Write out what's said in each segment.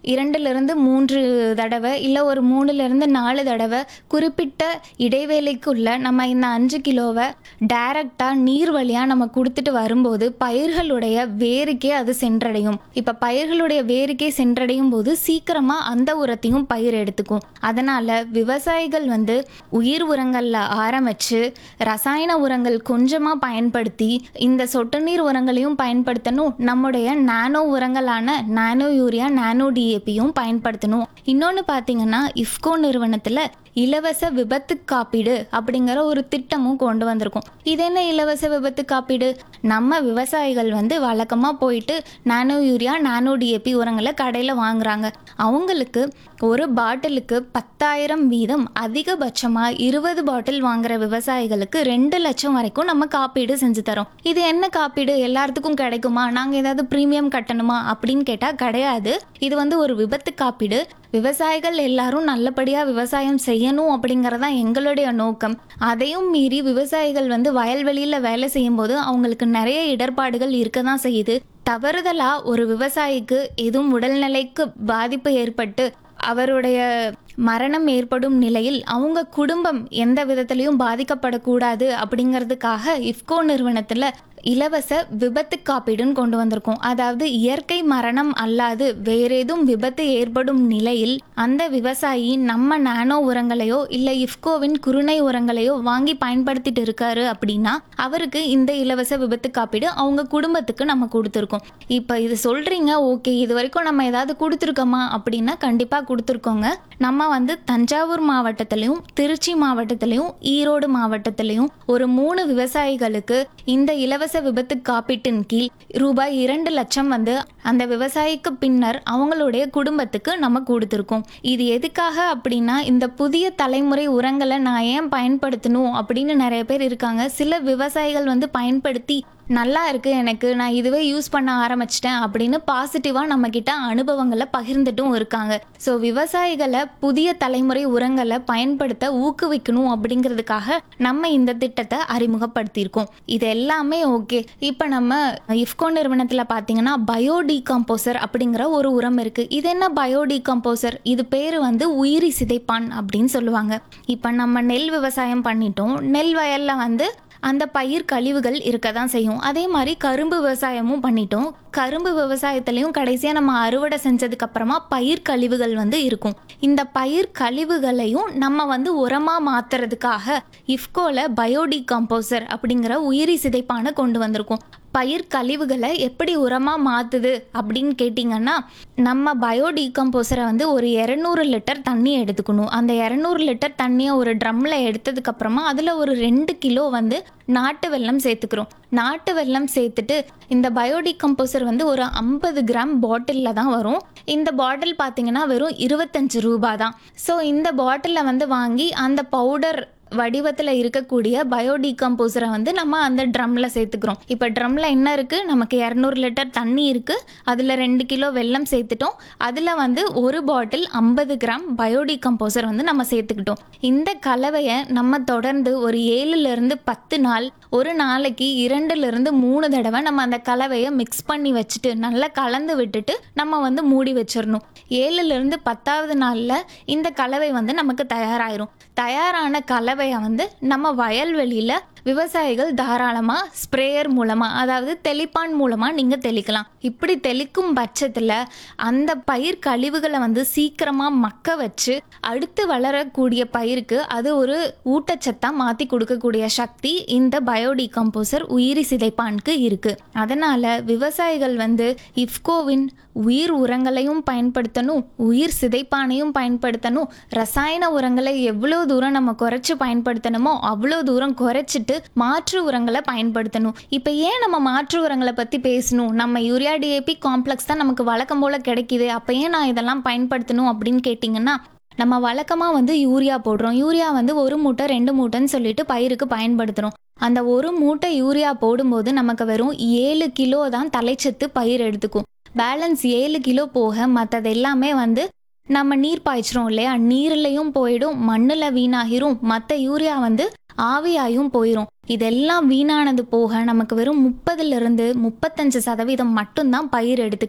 இரண்டுலேருந்து மூன்று தடவை இல்லை ஒரு மூணுலேருந்து நாலு தடவை குறிப்பிட்ட இடைவேளைக்குள்ள நம்ம இந்த அஞ்சு கிலோவை டைரக்டாக நீர் வழியாக நம்ம கொடுத்துட்டு வரும்போது பயிர்களுடைய வேருக்கே அது சென்றடையும் இப்போ பயிர்களுடைய வேருக்கே சென்றடையும் போது சீக்கிரமாக அந்த உரத்தையும் பயிர் எடுத்துக்கும் அதனால் விவசாயிகள் வந்து உயிர் உரங்களில் ஆரம்பித்து ரசாயன உரங்கள் கொஞ்சமாக பயன்படுத்தி இந்த சொட்டு நீர் உரங்களையும் பயன்படுத்தணும் நம்முடைய நானோ உரங்களான நானோ யூரியா நானோ டிஏபியும் பயன்படுத்தணும் இன்னொன்று பார்த்தீங்கன்னா இஃப்கோ நிறுவனத்தில் இலவச விபத்து காப்பீடு அப்படிங்கிற ஒரு திட்டமும் கொண்டு வந்திருக்கும் இது என்ன இலவச விபத்து காப்பீடு நம்ம விவசாயிகள் வந்து வழக்கமாக போயிட்டு நானோ யூரியா நானோ டிஏபி உரங்களை கடையில் வாங்குறாங்க அவங்களுக்கு ஒரு பாட்டிலுக்கு பத்தாயிரம் வீதம் அதிகபட்சமாக இருபது பாட்டில் வாங்குற விவசாயிகளுக்கு ரெண்டு லட்சம் வரைக்கும் நம்ம காப்பீடு செஞ்சு தரோம் இது என்ன காப்பீடு எல்லாத்துக்கும் கிடைக்குமா நாங்கள் ஏதாவது ப்ரீமியம் கட்டணுமா அப்படின்னு கேட்டால் கிடையாது இது வந்து ஒரு விபத்து காப்பீடு விவசாயிகள் எல்லாரும் நல்லபடியாக விவசாயம் செய்யணும் அப்படிங்கறதான் எங்களுடைய நோக்கம் அதையும் மீறி விவசாயிகள் வந்து வயல்வெளியில் வேலை செய்யும்போது அவங்களுக்கு நிறைய இடர்பாடுகள் இருக்க தான் செய்யுது தவறுதலா ஒரு விவசாயிக்கு எதுவும் உடல்நிலைக்கு பாதிப்பு ஏற்பட்டு அவருடைய மரணம் ஏற்படும் நிலையில் அவங்க குடும்பம் எந்த விதத்திலையும் பாதிக்கப்படக்கூடாது அப்படிங்கிறதுக்காக இஃப்கோ நிறுவனத்தில் இலவச விபத்து காப்பீடுன்னு கொண்டு வந்திருக்கோம் அதாவது இயற்கை மரணம் அல்லாது வேறேதும் விபத்து ஏற்படும் நிலையில் அந்த விவசாயி நம்ம நானோ உரங்களையோ இல்லை இஃப்கோவின் குருணை உரங்களையோ வாங்கி பயன்படுத்திட்டு இருக்காரு அப்படின்னா அவருக்கு இந்த இலவச விபத்து காப்பீடு அவங்க குடும்பத்துக்கு நம்ம கொடுத்துருக்கோம் இப்போ இது சொல்றீங்க ஓகே இது வரைக்கும் நம்ம ஏதாவது கொடுத்துருக்கோமா அப்படின்னா கண்டிப்பாக கொடுத்துருக்கோங்க நம்ம வந்து தஞ்சாவூர் மாவட்டத்திலையும் திருச்சி மாவட்டத்திலையும் ஈரோடு மாவட்டத்திலையும் ஒரு மூணு விவசாயிகளுக்கு இந்த இலவச விபத்து காப்பீட்டின் கீழ் ரூபாய் இரண்டு லட்சம் வந்து அந்த விவசாயிக்கு பின்னர் அவங்களுடைய குடும்பத்துக்கு நம்ம கொடுத்துருக்கோம் இது எதுக்காக அப்படின்னா இந்த புதிய தலைமுறை உரங்களை நான் ஏன் பயன்படுத்தணும் அப்படின்னு நிறைய பேர் இருக்காங்க சில விவசாயிகள் வந்து பயன்படுத்தி நல்லா இருக்கு எனக்கு நான் இதுவே யூஸ் பண்ண ஆரம்பிச்சிட்டேன் அப்படின்னு பாசிட்டிவாக நம்ம கிட்ட அனுபவங்களை பகிர்ந்துட்டும் இருக்காங்க ஸோ விவசாயிகளை புதிய தலைமுறை உரங்களை பயன்படுத்த ஊக்குவிக்கணும் அப்படிங்கிறதுக்காக நம்ம இந்த திட்டத்தை அறிமுகப்படுத்தியிருக்கோம் இது எல்லாமே ஓகே இப்போ நம்ம இஃப்கோ நிறுவனத்தில் பார்த்தீங்கன்னா பயோ டீகாம்போசர் அப்படிங்கிற ஒரு உரம் இருக்கு இது என்ன பயோ டீகாம்போசர் இது பேர் வந்து உயிரி சிதைப்பான் அப்படின்னு சொல்லுவாங்க இப்போ நம்ம நெல் விவசாயம் பண்ணிட்டோம் நெல் வயல்ல வந்து அந்த பயிர் கழிவுகள் இருக்க தான் செய்யும் அதே மாதிரி கரும்பு விவசாயமும் பண்ணிட்டோம் கரும்பு விவசாயத்துலேயும் கடைசியாக நம்ம அறுவடை செஞ்சதுக்கு அப்புறமா பயிர் கழிவுகள் வந்து இருக்கும் இந்த பயிர் கழிவுகளையும் நம்ம வந்து உரமாக மாத்துறதுக்காக இஃப்கோல பயோடிகாம்போசர் அப்படிங்கிற உயிரி சிதைப்பானை கொண்டு வந்திருக்கோம் பயிர் கழிவுகளை எப்படி உரமாக மாற்றுது அப்படின்னு கேட்டிங்கன்னா நம்ம பயோ டீகம்போசரை வந்து ஒரு இரநூறு லிட்டர் தண்ணி எடுத்துக்கணும் அந்த இரநூறு லிட்டர் தண்ணியை ஒரு ட்ரம்மில் எடுத்ததுக்கப்புறமா அதில் ஒரு ரெண்டு கிலோ வந்து நாட்டு வெல்லம் சேர்த்துக்கிறோம் நாட்டு வெல்லம் சேர்த்துட்டு இந்த பயோ டீகம்போசர் வந்து ஒரு ஐம்பது கிராம் பாட்டிலில் தான் வரும் இந்த பாட்டில் பார்த்தீங்கன்னா வெறும் இருபத்தஞ்சு ரூபா தான் ஸோ இந்த பாட்டிலில் வந்து வாங்கி அந்த பவுடர் வடிவத்தில் இருக்கக்கூடிய பயோ டீகம்போசரை வந்து நம்ம அந்த ட்ரம்மில் சேர்த்துக்கிறோம் இப்போ ட்ரம்மில் என்ன இருக்குது நமக்கு இரநூறு லிட்டர் தண்ணி இருக்குது அதில் ரெண்டு கிலோ வெல்லம் சேர்த்துட்டோம் அதில் வந்து ஒரு பாட்டில் ஐம்பது கிராம் பயோ டீகம்போசர் வந்து நம்ம சேர்த்துக்கிட்டோம் இந்த கலவையை நம்ம தொடர்ந்து ஒரு ஏழுலேருந்து பத்து நாள் ஒரு நாளைக்கு இரண்டுலேருந்து மூணு தடவை நம்ம அந்த கலவையை மிக்ஸ் பண்ணி வச்சுட்டு நல்லா கலந்து விட்டுட்டு நம்ம வந்து மூடி வச்சிடணும் ஏழுலேருந்து பத்தாவது நாளில் இந்த கலவை வந்து நமக்கு தயாராயிரும் தயாரான கலவையை வந்து நம்ம வயல்வெளியில் விவசாயிகள் தாராளமாக ஸ்ப்ரேயர் மூலமாக அதாவது தெளிப்பான் மூலமாக நீங்கள் தெளிக்கலாம் இப்படி தெளிக்கும் பட்சத்தில் அந்த பயிர் கழிவுகளை வந்து சீக்கிரமாக மக்க வச்சு அடுத்து வளரக்கூடிய பயிருக்கு அது ஒரு ஊட்டச்சத்தாக மாற்றி கொடுக்கக்கூடிய சக்தி இந்த பயோடிகம்போசர் உயிரி சிதைப்பானுக்கு இருக்குது அதனால் விவசாயிகள் வந்து இஃப்கோவின் உயிர் உரங்களையும் பயன்படுத்தணும் உயிர் சிதைப்பானையும் பயன்படுத்தணும் ரசாயன உரங்களை எவ்வளோ தூரம் நம்ம குறைச்சி பயன்படுத்தணுமோ அவ்வளோ தூரம் குறைச்சிட்டு மாற்று உரங்களை பயன்படுத்தணும் இப்போ ஏன் நம்ம மாற்று உரங்களை பற்றி பேசணும் நம்ம யூரியா டிஏபி காம்ப்ளெக்ஸ் தான் நமக்கு வழக்கம் போல் கிடைக்குது அப்போ ஏன் நான் இதெல்லாம் பயன்படுத்தணும் அப்படின்னு கேட்டிங்கன்னா நம்ம வழக்கமாக வந்து யூரியா போடுறோம் யூரியா வந்து ஒரு மூட்டை ரெண்டு மூட்டைன்னு சொல்லிட்டு பயிருக்கு பயன்படுத்துகிறோம் அந்த ஒரு மூட்டை யூரியா போடும்போது நமக்கு வெறும் ஏழு கிலோ தான் தலைச்சத்து பயிர் எடுத்துக்கும் பேலன்ஸ் ஏழு கிலோ போக மற்றது எல்லாமே வந்து நம்ம நீர் பாய்ச்சிரும் இல்லையா நீர்லையும் போயிடும் மண்ணில் வீணாகிரும் மற்ற யூரியா வந்து ஆவியாயும் போயிடும் இதெல்லாம் வீணானது போக நமக்கு வெறும் முப்பதுல இருந்து முப்பத்தஞ்சு சதவீதம் மட்டும்தான் பயிர் எடுத்துக்குது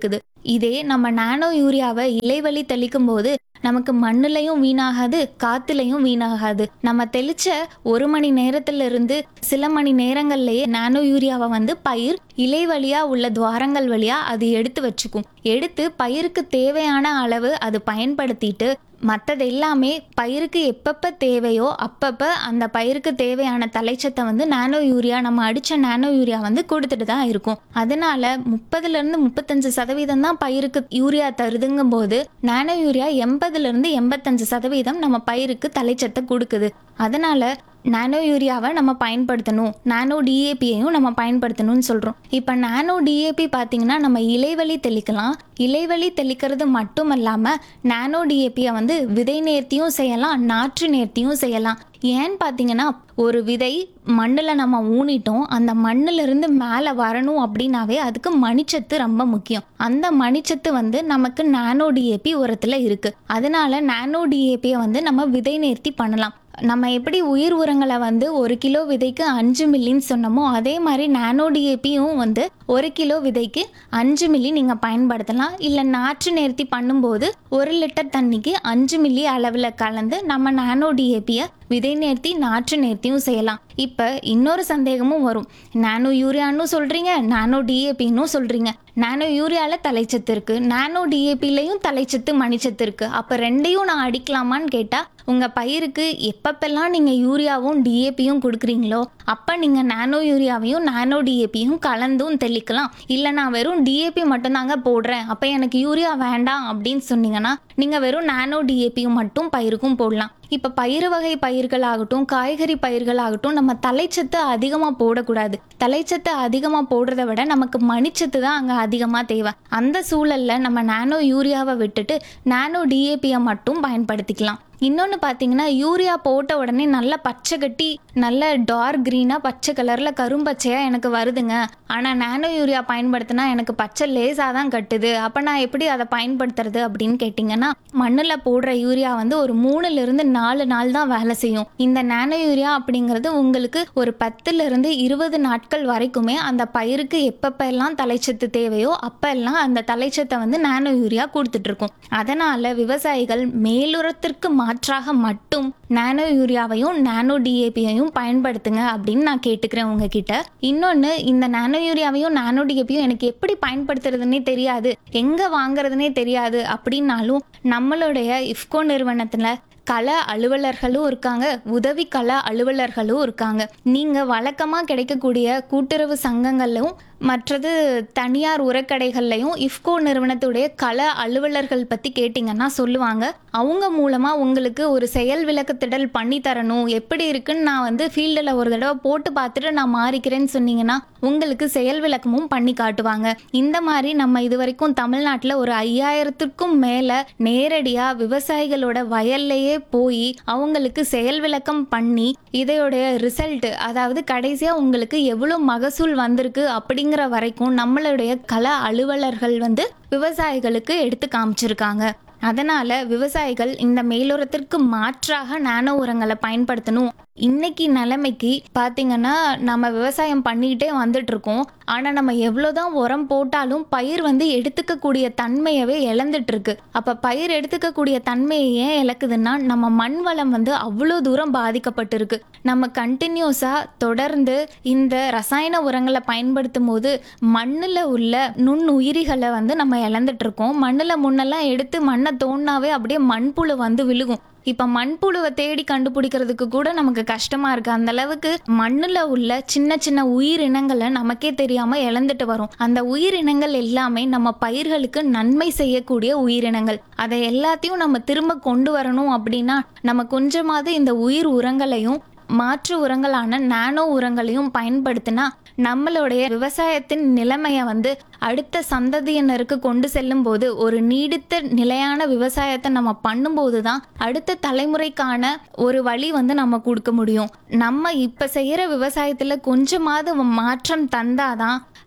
இதே நம்ம நானோ யூரியாவை இலைவழி தெளிக்கும் போது நமக்கு மண்ணுலையும் வீணாகாது காத்துலையும் வீணாகாது நம்ம தெளிச்ச ஒரு மணி நேரத்துல இருந்து சில மணி நேரங்கள்லயே நானோ யூரியாவை வந்து பயிர் இலை வழியா உள்ள துவாரங்கள் வழியா அது எடுத்து வச்சுக்கும் எடுத்து பயிருக்கு தேவையான அளவு அது பயன்படுத்திட்டு மற்றது எல்லாமே பயிருக்கு எப்பப்போ தேவையோ அப்பப்போ அந்த பயிருக்கு தேவையான தலைச்சத்தை வந்து நானோ யூரியா நம்ம அடித்த நானோ யூரியா வந்து கொடுத்துட்டு தான் இருக்கும் அதனால முப்பதுலேருந்து முப்பத்தஞ்சு சதவீதம் தான் பயிருக்கு யூரியா தருதுங்கும் போது நானோ யூரியா எண்பதுலேருந்து எண்பத்தஞ்சு சதவீதம் நம்ம பயிருக்கு தலைச்சத்தை கொடுக்குது அதனால நானோ யூரியாவை நம்ம பயன்படுத்தணும் நானோ டிஏபியையும் நம்ம பயன்படுத்தணும்னு சொல்கிறோம் இப்போ நானோ டிஏபி பார்த்தீங்கன்னா நம்ம இலைவழி தெளிக்கலாம் இலைவழி தெளிக்கிறது மட்டும் இல்லாமல் நானோ டிஏபியை வந்து விதை நேர்த்தியும் செய்யலாம் நாற்று நேர்த்தியும் செய்யலாம் ஏன்னு பார்த்தீங்கன்னா ஒரு விதை மண்ணில் நம்ம ஊனிட்டோம் அந்த மண்ணிலிருந்து மேலே வரணும் அப்படின்னாவே அதுக்கு மணிச்சத்து ரொம்ப முக்கியம் அந்த மணிச்சத்து வந்து நமக்கு நானோ டிஏபி உரத்தில் இருக்குது அதனால நானோ டிஏபியை வந்து நம்ம விதை நேர்த்தி பண்ணலாம் நம்ம எப்படி உயிர் உரங்களை வந்து ஒரு கிலோ விதைக்கு அஞ்சு மில்லின்னு சொன்னோமோ அதே மாதிரி நானோ டிஏபியும் வந்து ஒரு கிலோ விதைக்கு அஞ்சு மில்லி நீங்கள் பயன்படுத்தலாம் இல்லை நாற்று நேர்த்தி பண்ணும்போது ஒரு லிட்டர் தண்ணிக்கு அஞ்சு மில்லி அளவில் கலந்து நம்ம நானோ டிஏபியை விதை நேர்த்தி நாற்று நேர்த்தியும் செய்யலாம் இப்போ இன்னொரு சந்தேகமும் வரும் நானோ யூரியான்னு சொல்கிறீங்க நானோ டிஏபின்னு சொல்கிறீங்க நானோ யூரியாவில் தலைச்சத்து இருக்குது நானோ டிஏபிலையும் தலைச்சத்து மணிச்சத்து இருக்குது அப்போ ரெண்டையும் நான் அடிக்கலாமான்னு கேட்டால் உங்கள் பயிருக்கு எப்பப்பெல்லாம் நீங்கள் யூரியாவும் டிஏபியும் கொடுக்குறீங்களோ அப்போ நீங்கள் நானோ யூரியாவையும் நானோ டிஏபியும் கலந்தும் தெளிக்கலாம் இல்லை நான் வெறும் டிஏபி மட்டும்தாங்க போடுறேன் அப்போ எனக்கு யூரியா வேண்டாம் அப்படின்னு சொன்னீங்கன்னா நீங்கள் வெறும் நானோ டிஏபியும் மட்டும் பயிருக்கும் போடலாம் இப்போ பயிறு வகை பயிர்களாகட்டும் காய்கறி பயிர்களாகட்டும் நம்ம தலைச்சத்து அதிகமாக போடக்கூடாது தலைச்சத்து அதிகமாக போடுறத விட நமக்கு மணிச்சத்து தான் அங்கே அதிகமாக தேவை அந்த சூழலில் நம்ம நானோ யூரியாவை விட்டுட்டு நானோ டிஏபியை மட்டும் பயன்படுத்திக்கலாம் இன்னொன்று பார்த்தீங்கன்னா யூரியா போட்ட உடனே நல்லா பச்சை கட்டி நல்ல டார்க் க்ரீனாக பச்சை கலரில் கரும்பச்சையாக எனக்கு வருதுங்க ஆனால் நானோ யூரியா பயன்படுத்தினா எனக்கு பச்சை லேசாக தான் கட்டுது அப்போ நான் எப்படி அதை பயன்படுத்துறது அப்படின்னு கேட்டிங்கன்னா மண்ணில் போடுற யூரியா வந்து ஒரு மூணுலேருந்து நாலு நாள் தான் வேலை செய்யும் இந்த நானோ யூரியா அப்படிங்கிறது உங்களுக்கு ஒரு பத்துலேருந்து இருபது நாட்கள் வரைக்குமே அந்த பயிருக்கு எப்பப்பெல்லாம் தலைச்சத்து தேவையோ அப்பெல்லாம் அந்த தலைச்சத்தை வந்து நானோ யூரியா கொடுத்துட்ருக்கும் அதனால் விவசாயிகள் மேலுரத்திற்கு மாற்றாக மட்டும் நானோ யூரியாவையும் நானோ டிஏபியையும் பயன்படுத்துங்க அப்படின்னு நான் கேட்டுக்கிறேன் உங்ககிட்ட இன்னொன்று இந்த நானோ யூரியாவையும் நானோ டிஏபியும் எனக்கு எப்படி பயன்படுத்துறதுன்னே தெரியாது எங்கே வாங்குறதுனே தெரியாது அப்படின்னாலும் நம்மளுடைய இஃப்கோ நிறுவனத்தில் கள அலுவலர்களும் இருக்காங்க உதவி கள அலுவலர்களும் இருக்காங்க நீங்கள் வழக்கமாக கிடைக்கக்கூடிய கூட்டுறவு சங்கங்கள்லும் மற்றது தனியார் உரக்கடைகள்லையும் இஃப்கோ நிறுவனத்துடைய கள அலுவலர்கள் பற்றி கேட்டிங்கன்னா சொல்லுவாங்க அவங்க மூலமாக உங்களுக்கு ஒரு செயல் விளக்கத்திடல் பண்ணி தரணும் எப்படி இருக்குன்னு நான் வந்து ஃபீல்டில் ஒரு தடவை போட்டு பார்த்துட்டு நான் மாறிக்கிறேன்னு சொன்னீங்கன்னா உங்களுக்கு செயல் விளக்கமும் பண்ணி காட்டுவாங்க இந்த மாதிரி நம்ம இது வரைக்கும் தமிழ்நாட்டில் ஒரு ஐயாயிரத்துக்கும் மேலே நேரடியாக விவசாயிகளோட வயல்லையே போய் அவங்களுக்கு செயல் விளக்கம் பண்ணி இதையோடைய ரிசல்ட் அதாவது கடைசியாக உங்களுக்கு எவ்வளோ மகசூல் வந்திருக்கு அப்படிங்கிற வரைக்கும் நம்மளுடைய கள அலுவலர்கள் வந்து விவசாயிகளுக்கு எடுத்து காமிச்சிருக்காங்க அதனால விவசாயிகள் இந்த மேலுரத்திற்கு மாற்றாக நானோ உரங்களை பயன்படுத்தணும் இன்னைக்கு நிலைமைக்கு பார்த்தீங்கன்னா நம்ம விவசாயம் பண்ணிக்கிட்டே வந்துட்டு இருக்கோம் ஆனால் நம்ம எவ்வளோதான் உரம் போட்டாலும் பயிர் வந்து எடுத்துக்கக்கூடிய தன்மையவே இழந்துட்டு இருக்கு அப்போ பயிர் எடுத்துக்கக்கூடிய தன்மையை ஏன் இழக்குதுன்னா நம்ம மண் வளம் வந்து அவ்வளோ தூரம் பாதிக்கப்பட்டிருக்கு நம்ம கண்டினியூஸாக தொடர்ந்து இந்த ரசாயன உரங்களை பயன்படுத்தும் போது மண்ணில் உள்ள நுண்ணுயிரிகளை வந்து நம்ம இழந்துட்டு இருக்கோம் மண்ணில் முன்னெல்லாம் எடுத்து மண்ணை தோண்டினாவே அப்படியே மண்புழு வந்து விழுகும் இப்போ மண்புழுவை தேடி கண்டுபிடிக்கிறதுக்கு கூட நமக்கு கஷ்டமா இருக்கு அந்த அளவுக்கு மண்ணில் உள்ள சின்ன சின்ன உயிரினங்களை நமக்கே தெரியாம இழந்துட்டு வரும் அந்த உயிரினங்கள் எல்லாமே நம்ம பயிர்களுக்கு நன்மை செய்யக்கூடிய உயிரினங்கள் அதை எல்லாத்தையும் நம்ம திரும்ப கொண்டு வரணும் அப்படின்னா நம்ம கொஞ்சமாவது இந்த உயிர் உரங்களையும் மாற்று உரங்களான நானோ உரங்களையும் பயன்படுத்தினா நம்மளுடைய விவசாயத்தின் நிலைமையை வந்து அடுத்த சந்ததியினருக்கு கொண்டு செல்லும் போது ஒரு நீடித்த நிலையான விவசாயத்தை நம்ம பண்ணும்போது தான் அடுத்த தலைமுறைக்கான ஒரு வழி வந்து நம்ம கொடுக்க முடியும் நம்ம இப்போ செய்கிற விவசாயத்தில் கொஞ்சமாவது மாற்றம் தந்தாதான்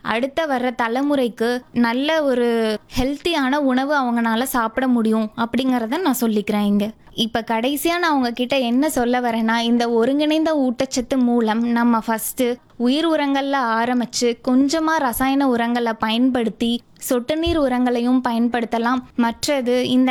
அடுத்த வர்ற தலைமுறைக்கு நல்ல ஒரு ஹெல்த்தியான உணவு அவங்கனால சாப்பிட முடியும் அப்படிங்கிறத நான் சொல்லிக்கிறேன் இங்கே இப்போ கடைசியாக நான் உங்ககிட்ட என்ன சொல்ல வரேன்னா இந்த ஒருங்கிணைந்த ஊட்டச்சத்து மூலம் நம்ம ஃபஸ்ட்டு உயிர் உரங்களில் ஆரம்பித்து கொஞ்சமாக ரசாயன உரங்களை பயன்படுத்தி சொட்டு நீர் உரங்களையும் பயன்படுத்தலாம் மற்றது இந்த